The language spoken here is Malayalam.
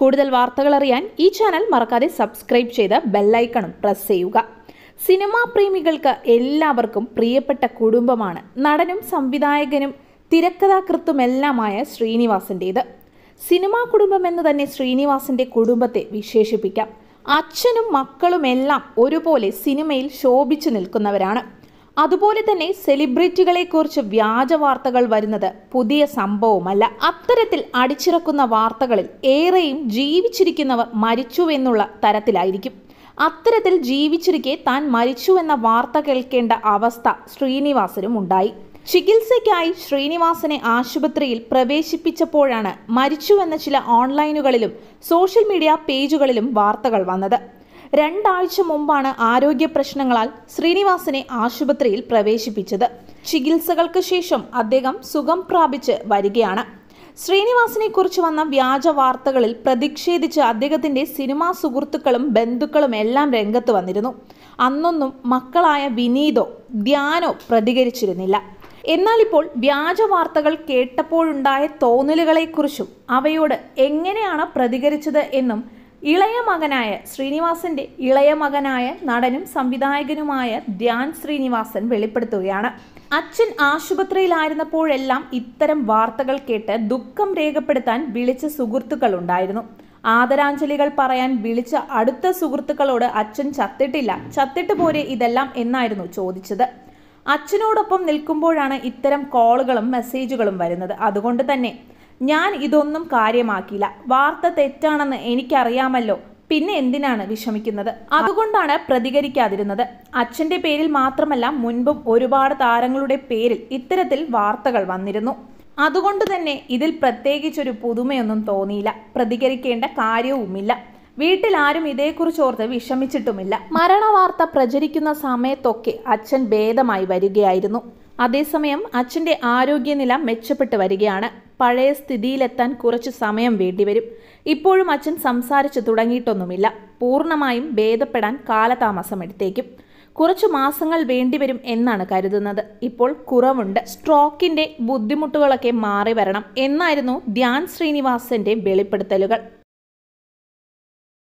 കൂടുതൽ വാർത്തകൾ അറിയാൻ ഈ ചാനൽ മറക്കാതെ സബ്സ്ക്രൈബ് ചെയ്ത് ബെല്ലൈക്കണും പ്രസ് ചെയ്യുക സിനിമാ പ്രേമികൾക്ക് എല്ലാവർക്കും പ്രിയപ്പെട്ട കുടുംബമാണ് നടനും സംവിധായകനും തിരക്കഥാകൃത്തുമെല്ലാമായ ശ്രീനിവാസൻ്റേത് സിനിമാ കുടുംബം എന്ന് തന്നെ ശ്രീനിവാസന്റെ കുടുംബത്തെ വിശേഷിപ്പിക്കാം അച്ഛനും മക്കളുമെല്ലാം ഒരുപോലെ സിനിമയിൽ ശോഭിച്ചു നിൽക്കുന്നവരാണ് അതുപോലെ തന്നെ സെലിബ്രിറ്റികളെക്കുറിച്ച് വ്യാജ വാർത്തകൾ വരുന്നത് പുതിയ സംഭവമല്ല അത്തരത്തിൽ അടിച്ചിറക്കുന്ന വാർത്തകളിൽ ഏറെയും ജീവിച്ചിരിക്കുന്നവർ മരിച്ചു എന്നുള്ള തരത്തിലായിരിക്കും അത്തരത്തിൽ ജീവിച്ചിരിക്കെ താൻ മരിച്ചു എന്ന വാർത്ത കേൾക്കേണ്ട അവസ്ഥ ശ്രീനിവാസനും ഉണ്ടായി ചികിത്സയ്ക്കായി ശ്രീനിവാസനെ ആശുപത്രിയിൽ പ്രവേശിപ്പിച്ചപ്പോഴാണ് മരിച്ചുവെന്ന ചില ഓൺലൈനുകളിലും സോഷ്യൽ മീഡിയ പേജുകളിലും വാർത്തകൾ വന്നത് രണ്ടാഴ്ച മുമ്പാണ് ആരോഗ്യ പ്രശ്നങ്ങളാൽ ശ്രീനിവാസനെ ആശുപത്രിയിൽ പ്രവേശിപ്പിച്ചത് ചികിത്സകൾക്ക് ശേഷം അദ്ദേഹം സുഖം പ്രാപിച്ച് വരികയാണ് ശ്രീനിവാസനെ കുറിച്ച് വന്ന വ്യാജ വാർത്തകളിൽ പ്രതിഷേധിച്ച് അദ്ദേഹത്തിന്റെ സിനിമാ സുഹൃത്തുക്കളും ബന്ധുക്കളും എല്ലാം രംഗത്ത് വന്നിരുന്നു അന്നൊന്നും മക്കളായ വിനീതോ ധ്യാനോ പ്രതികരിച്ചിരുന്നില്ല എന്നാൽ ഇപ്പോൾ വ്യാജ വാർത്തകൾ കേട്ടപ്പോഴുണ്ടായ തോന്നലുകളെക്കുറിച്ചും അവയോട് എങ്ങനെയാണ് പ്രതികരിച്ചത് എന്നും ഇളയ മകനായ ശ്രീനിവാസന്റെ ഇളയ മകനായ നടനും സംവിധായകനുമായ ധ്യാൻ ശ്രീനിവാസൻ വെളിപ്പെടുത്തുകയാണ് അച്ഛൻ ആശുപത്രിയിലായിരുന്നപ്പോഴെല്ലാം ഇത്തരം വാർത്തകൾ കേട്ട് ദുഃഖം രേഖപ്പെടുത്താൻ വിളിച്ച സുഹൃത്തുക്കളുണ്ടായിരുന്നു ആദരാഞ്ജലികൾ പറയാൻ വിളിച്ച അടുത്ത സുഹൃത്തുക്കളോട് അച്ഛൻ ചത്തിട്ടില്ല ചത്തിട്ട് പോരെ ഇതെല്ലാം എന്നായിരുന്നു ചോദിച്ചത് അച്ഛനോടൊപ്പം നിൽക്കുമ്പോഴാണ് ഇത്തരം കോളുകളും മെസ്സേജുകളും വരുന്നത് അതുകൊണ്ട് തന്നെ ഞാൻ ഇതൊന്നും കാര്യമാക്കിയില്ല വാർത്ത തെറ്റാണെന്ന് എനിക്കറിയാമല്ലോ പിന്നെ എന്തിനാണ് വിഷമിക്കുന്നത് അതുകൊണ്ടാണ് പ്രതികരിക്കാതിരുന്നത് അച്ഛന്റെ പേരിൽ മാത്രമല്ല മുൻപും ഒരുപാട് താരങ്ങളുടെ പേരിൽ ഇത്തരത്തിൽ വാർത്തകൾ വന്നിരുന്നു അതുകൊണ്ട് തന്നെ ഇതിൽ പ്രത്യേകിച്ചൊരു പുതുമയൊന്നും തോന്നിയില്ല പ്രതികരിക്കേണ്ട കാര്യവുമില്ല വീട്ടിൽ ആരും ഇതേക്കുറിച്ച് ഓർത്ത് വിഷമിച്ചിട്ടുമില്ല മരണവാർത്ത പ്രചരിക്കുന്ന സമയത്തൊക്കെ അച്ഛൻ ഭേദമായി വരികയായിരുന്നു അതേസമയം അച്ഛന്റെ ആരോഗ്യനില മെച്ചപ്പെട്ടു വരികയാണ് പഴയ സ്ഥിതിയിലെത്താൻ കുറച്ച് സമയം വേണ്ടിവരും ഇപ്പോഴും അച്ഛൻ സംസാരിച്ചു തുടങ്ങിയിട്ടൊന്നുമില്ല പൂർണ്ണമായും ഭേദപ്പെടാൻ കാലതാമസം എടുത്തേക്കും കുറച്ചു മാസങ്ങൾ വേണ്ടിവരും എന്നാണ് കരുതുന്നത് ഇപ്പോൾ കുറവുണ്ട് സ്ട്രോക്കിന്റെ ബുദ്ധിമുട്ടുകളൊക്കെ മാറി വരണം എന്നായിരുന്നു ധ്യാൻ ശ്രീനിവാസന്റെ വെളിപ്പെടുത്തലുകൾ